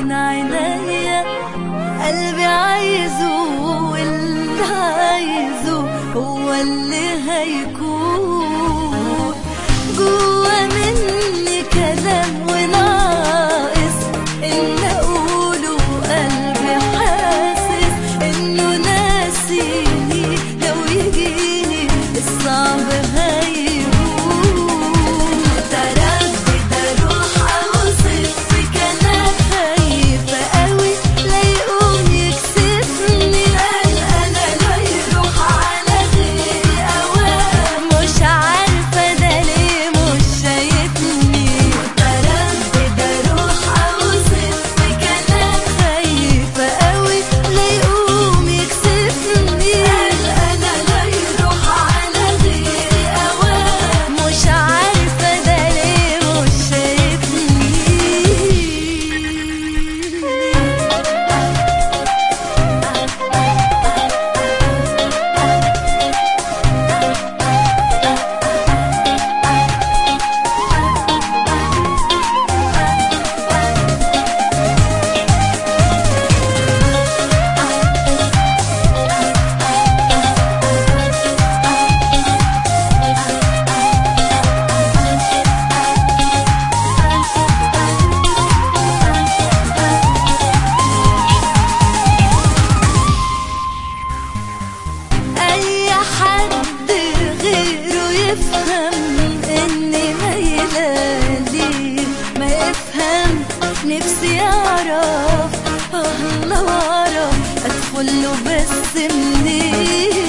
بين عينيا قلبي عايزه واللي عايزه هو اللي هيكون جوا مني كلام وناقص ان اقوله قلبي حاسس انه ناسيني لو يجيني الصعب هيهون تردد اروح اوصف في كلام خايفه قوي لا يقوم يكسفني قال انا لا يروح على غيري اوام مش عارفه ده ليه مش شايفني تردد اروح اوصف في كلام خايفه قوي لا يقوم يكسفني قال انا لا يروح على غيري اوام مش عارفه ده ليه مش شايفني اي حد غيره يفهم اني ميلالي ما يفهم نفسي اعرف اه لو اعرف ادخل له بس منين